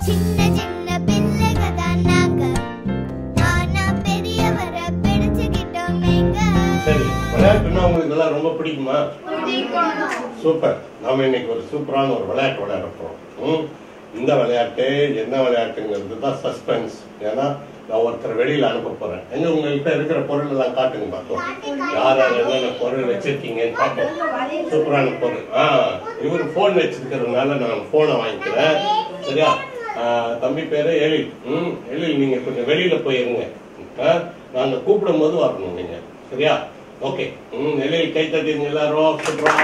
சின்ன சின்ன பிள்ளைங்க தான் நாங்க ஆனா பெரியவரை பிடிச்சுக்கிட்டோமேங்க சரி விளையாட்டுன்னா உங்களுக்கு எல்லாம் ரொம்ப பிடிக்குமா சூப்பர் நாம இன்னைக்கு ஒரு சூப்பரான ஒரு விளையாட்டு விளையாட போறோம் ம்? இந்த விளையாட்டு என்ன விளையாட்டுங்கிறது தான் சஸ்பென்ஸ் ஏன்னா நான் ஒருத்தர் வெளியில அனுப்ப போறேன் எங்க உங்ககிட்ட இருக்கிற பொருள் எல்லாம் காட்டுங்க பார்த்தோம் யார் யார் என்னென்ன பொருள் வச்சிருக்கீங்கன்னு பார்ப்போம் சூப்பரான பொருள் ஆ இவர் போன் வச்சிருக்கிறதுனால நான் போனை வாங்கிக்கிறேன் சரியா ஆ, தம்பி பேரு எழில் ம் எழில் நீங்க கொஞ்சம் வெளியில போயிருங்க ஆ, நாங்க கூப்பிடும் போது வரணும் நீங்க சரியா ஓகே ம் எழில் கை தட்டிங்க எல்லாரும் சூப்பரா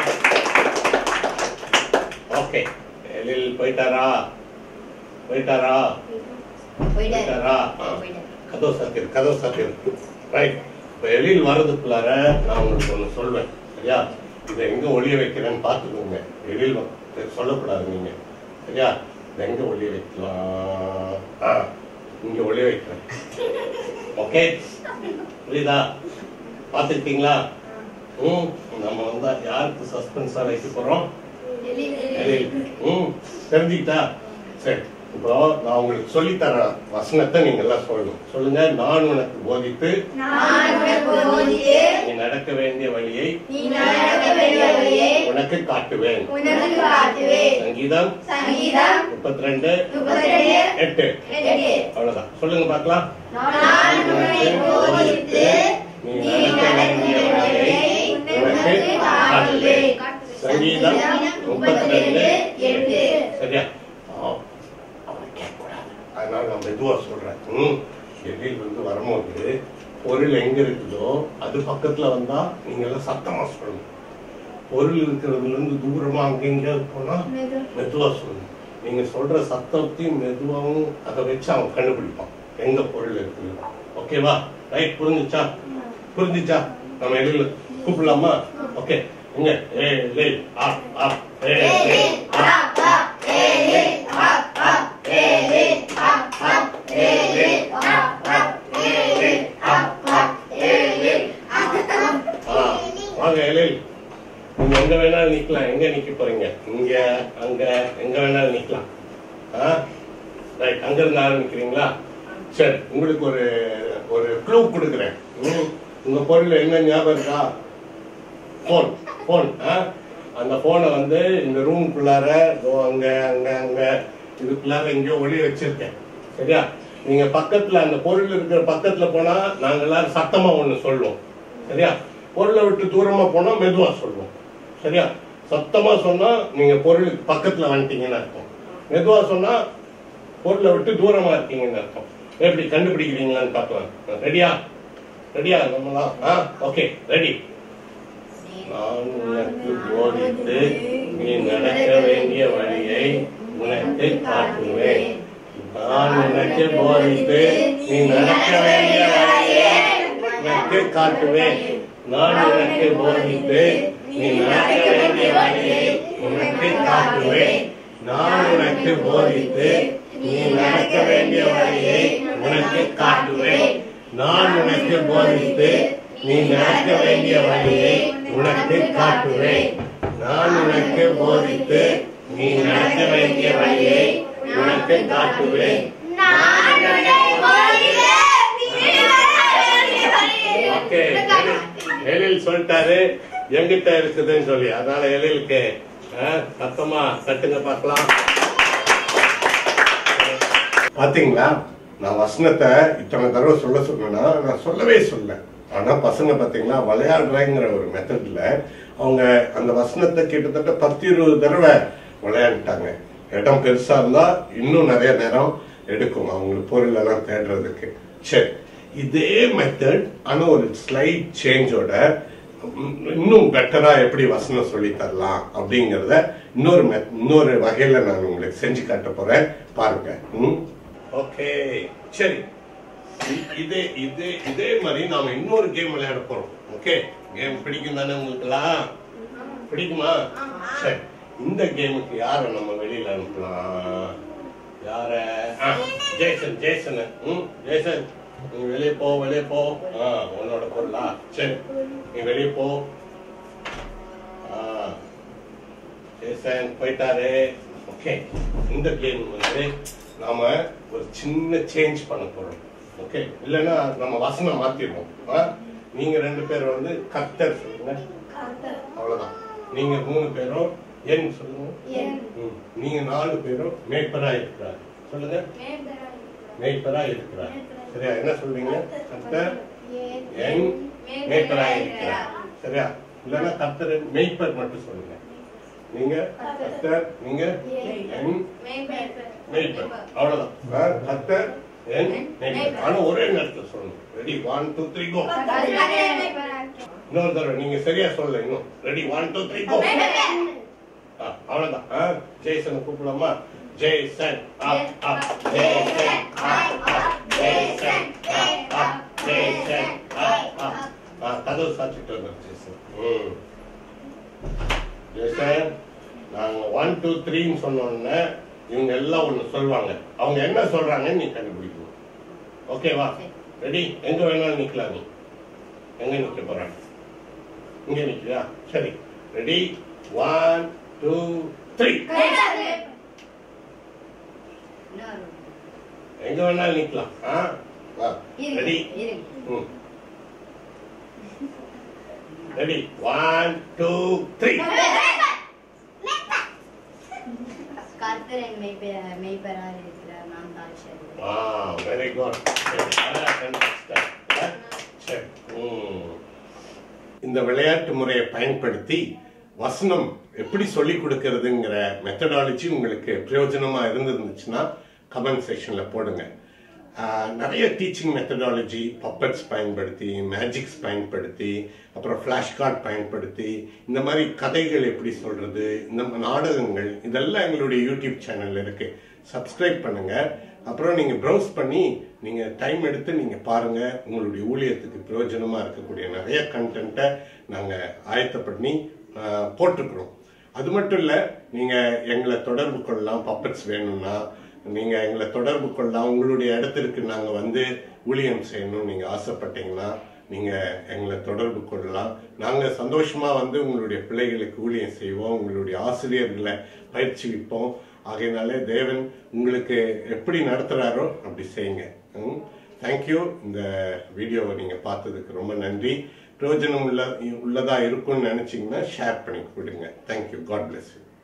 ஓகே எழில் போயிட்டாரா போயிட்டாரா போயிட்டாரா ஆ. கதவு சாத்திரு கதவு சாத்திரு ரைட் இப்போ எழில் வர்றதுக்குள்ளார நான் உங்களுக்கு ஒன்று சொல்வேன் சரியா இதை எங்க ஒளிய வைக்கிறேன்னு பார்த்துக்கோங்க எழில் வ- சொல்லக்கூடாது நீங்க சரியா இதை எங்க ஒளிய வைக்கலாம் ஆ இங்க ஒளிய வைக்கிறேன் ஓகே புரியுதா பார்த்துக்கிட்டீங்களா ம் நம்ம வந்து யாருக்கு சஸ்பென்ஸா வைக்க போறோம் எழில். ம் தெரிஞ்சுக்கிட்டா சரி இப்போ நான் உங்களுக்கு சொல்லித்தர வசனத்தை நீங்க எல்லாம் சொல்லணும் சொல்லுங்க நான் உனக்கு போதித்து நீ நடக்க வேண்டிய வழியை உனக்கு காட்டுவேன் சங்கீதம் முப்பத்தி ரெண்டு எட்டு அவ்வளவுதான் சொல்லுங்க பார்க்கலாம் நீ நடக்க வேண்டிய வழியை உனக்கு காட்டுவேன் சங்கீதம் முப்பத்தி ரெண்டு சரியா ஆ, அவனை கேட்கக்கூடாது அதனால நான் மெதுவா சொல்றேன் ம் எதில் வந்து வரும்போது பொருள் எங்க இருக்குதோ அது பக்கத்துல வந்தா நீங்க எல்லாம் சத்தமா சொல்லணும் பொருள் இருக்கிறதுல இருந்து தூரமா அங்க எங்கேயாவது போனா மெதுவா சொல்லணும் நீங்க சொல்ற சத்தத்தையும் மெதுவாவும் அதை வச்சு அவன் கண்டுபிடிப்பான் எங்க பொருள் இருக்குது ஓகேவா ரைட் புரிஞ்சுச்சா புரிஞ்சுச்சா நம்ம எதில் கூப்பிடலாமா ஓகே எங்க ஏ லே ஆ ஆ ஏ லே ஆ ஆ, வாங்க எழில் நீங்க எங்க வேணாலும் நிக்கலாம் எங்க நிக்க போறீங்க இங்க அங்க எங்க வேணாலும் நிக்கலாம் ஆ ரைட் அங்க இருந்து ஆரம்பிக்கிறீங்களா சரி உங்களுக்கு ஒரு ஒரு க்ளூ கொடுக்குறேன் ம், உங்க பொருள் என்ன ஞாபகம் இருக்கா போன் போன் அந்த போனை வந்து இந்த ரூம்குள்ளார இதோ அங்க அங்க அங்க இதுக்குள்ளார எங்கேயோ ஒளி வச்சிருக்கேன் சரியா நீங்க பக்கத்துல அந்த பொருள் இருக்கிற பக்கத்துல போனா நாங்க எல்லாரும் சத்தமா ஒண்ணு சொல்லுவோம் சரியா பொருளை விட்டு தூரமா போனா மெதுவா சொல்லுவோம் சரியா சத்தமா சொன்னா நீங்க பொருளுக்கு பக்கத்துல வந்துட்டீங்கன்னு அர்த்தம் மெதுவா சொன்னா பொருளை விட்டு தூரமா இருக்கீங்கன்னு அர்த்தம் எப்படி கண்டுபிடிக்கிறீங்களான்னு பார்க்கலாம் ரெடியா ரெடியா நம்மளாம் ஆ ஓகே ரெடி நான் உனக்கு போதித்து நீ நடக்க வேண்டிய வழியை உனக்கு காட்டுவேன் நான் உனக்கு போதித்து நீ நடக்க வேண்டிய வழியை உனக்கு காட்டுவேன் நான் உனக்கு போதித்து நீ நடக்க வேண்டிய வழியை உனக்கு காட்டுவேன் நான் உனக்கு போதித்து நீ நடக்க வேண்டிய வழியை உனக்கு காட்டுவேன் நான் உனக்கு போதித்து நீ நடக்க வேண்டிய வழியை உனக்கு காட்டுவேன் நான் உனக்கு போதித்து நீ நடக்க வேண்டிய வழியை உனக்கு காட்டுவேன் ஓகே எழில் சொல்லிட்டாரு எங்கிட்ட இருக்குதுன்னு சொல்லி அதனால எழிலுக்கு ஆ, சத்தமா தட்டுங்க பார்க்கலாம் பாத்தீங்களா நான் வசனத்தை இத்தனை தடவை சொல்ல சொன்னேன்னா நான் சொல்லவே சொல்ல ஆனா பசங்க பாத்தீங்களா விளையாடுறேங்கிற ஒரு மெத்தட்ல அவங்க அந்த வசனத்தை கிட்டத்தட்ட பத்து இருபது தடவை விளையாண்டுட்டாங்க இடம் பெருசா இருந்தா இன்னும் நிறைய நேரம் எடுக்கும் அவங்களுக்கு பொருள் எல்லாம் தேடுறதுக்கு சரி இதே மெத்தட் ஆனா ஒரு ஸ்லைட் சேஞ்சோட இன்னும் பெட்டரா எப்படி வசனம் சொல்லி தரலாம் அப்படிங்கறத இன்னொரு met- இன்னொரு வகையில நான் உங்களுக்கு செஞ்சு காட்ட போறேன் பாருங்க ஓகே சரி இ- இதே இதே இதே மாதிரி நாம இன்னொரு கேம் விளையாட போறோம் ஓகே கேம் பிடிக்கும் தானே உங்களுக்குலாம் பிடிக்குமா சரி இந்த கேமுக்கு யார நம்ம வெளியில அனுப்பலாம் யார ஆ, ஜேசன் ஜேசன் ம் ஜேசன் நீ வெளியே போ வெளியே போ ஆ உன்னோட பொருளா சரி நீ வெளியே போ ஆ ஜேசன் போயிட்டாரு ஓகே இந்த கேம் வந்து நாம ஒரு சின்ன சேஞ்ச் பண்ண போறோம் ஓகே இல்லைன்னா நம்ம வசனம் மாத்திடுவோம் ஆ? நீங்க ரெண்டு பேரும் வந்து கத்தர் சொல்லுங்க அவ்வளவுதான் நீங்க மூணு பேரும் என் சொல்லுங்க ம். நீங்க நாலு பேரும் மேய்ப்பரா இருக்கிறார் சொல்லுங்க மேய்ப்பரா இருக்கிறார் சரியா என்ன சொல்றீங்க கர்த்தர் என் மேய்ப்பரா இருக்கிறார் சரியா இல்லைன்னா கர்த்தர் மெய்ப்பர் மட்டும் சொல்லுங்க நீங்க கர்த்தர் நீங்க என் மேய்ப்பர் அவ்வளவுதான் ஆ, கர்த்தர் என் மேய்ப்பர் ஆனா ஒரே நேரத்துல சொல்லணும் ready one two three go இன்னொரு தடவை நீங்க சரியா சொல்லல இன்னும் ready one two three go ஆ, அவ்வளவுதான் ஆ, ஜெய்சனை கூப்பிடலாமா ஜெய்சன் அப் அப் ஜெய்சன் அப் அப் ஜெய்சன் அப் அப் ஜெய்சன் அப் அப் ஆ, கதவு சாத்திட்டு வந்தோம் ஜெய்சன் ம் ஜெய்சன் நாங்க ஒன் டூ த்ரீன்னு சொன்ன உடனே இவங்க எல்லாம் ஒண்ணு சொல்லுவாங்க அவங்க என்ன சொல்றாங்கன்னு நீ கண்டுபிடிக்கணும் ஓகேவா ரெடி எங்க வேணாலும் நிக்கலாம் நீ எங்க நிக்க போற இங்க நிக்கியா சரி ரெடி ஒன் டூ த்ரீ எங்க வேணாலும் நிக்கலாம் ஆ ரெடி ம் ரெடி ஒன் டூ த்ரீ கர்த்தர் என் மெய்ப்பெ- மெய்ப்பெறார் இருக்கிறார் நான் தாழ்ச்சி வா வெரி குட் சரி ம். இந்த விளையாட்டு முறையை பயன்படுத்தி வசனம் எப்படி சொல்லி கொடுக்கறதுங்கிற மெத்தடாலஜி உங்களுக்கு பிரயோஜனமா இருந்திருந்துச்சுன்னா கமெண்ட் செக்ஷன்ல போடுங்க ஆஹ், நிறைய டீச்சிங் மெத்தடாலஜி பப்பட்ஸ் பயன்படுத்தி மேஜிக்ஸ் பயன்படுத்தி அப்புறம் ஃபிளாஷ் கார்டு பயன்படுத்தி இந்த மாதிரி கதைகள் எப்படி சொல்றது இந்த ம- நாடகங்கள் இதெல்லாம் எங்களுடைய யூடியூப் சேனல்ல இருக்கு சப்ஸ்கிரைப் பண்ணுங்க அப்புறம் நீங்க ப்ரௌஸ் பண்ணி நீங்க டைம் எடுத்து நீங்க பாருங்க உங்களுடைய ஊழியத்துக்கு பிரயோஜனமா இருக்கக்கூடிய நிறைய கண்டென்ட்டை நாங்க ஆயத்த பண்ணி ஆஹ், போட்டிருக்கிறோம் அது மட்டும் இல்ல நீங்க எங்களை தொடர்பு கொள்ளலாம் பப்பட்ஸ் வேணும்னா நீங்க எங்களை தொடர்பு கொள்ளலாம் உங்களுடைய இடத்திற்கு நாங்க வந்து ஊழியம் செய்யணும் நீங்க ஆசைப்பட்டீங்கன்னா நீங்க எங்களை தொடர்பு கொள்ளலாம் நாங்க சந்தோஷமா வந்து உங்களுடைய பிள்ளைகளுக்கு ஊழியம் செய்வோம் உங்களுடைய ஆசிரியர்களை பயிற்சிவிப்போம் ஆகையினாலே தேவன் உங்களுக்கு எப்படி நடத்துறாரோ அப்படி செய்யுங்க தேங்க்யூ இந்த வீடியோவை நீங்க பார்த்ததுக்கு ரொம்ப நன்றி பிரயோஜனம் உள்ள உள்ளதா இருக்கும்னு நினைச்சீங்கன்னா ஷேர் பண்ணி கொடுங்க தேங்க்யூ காட் bless you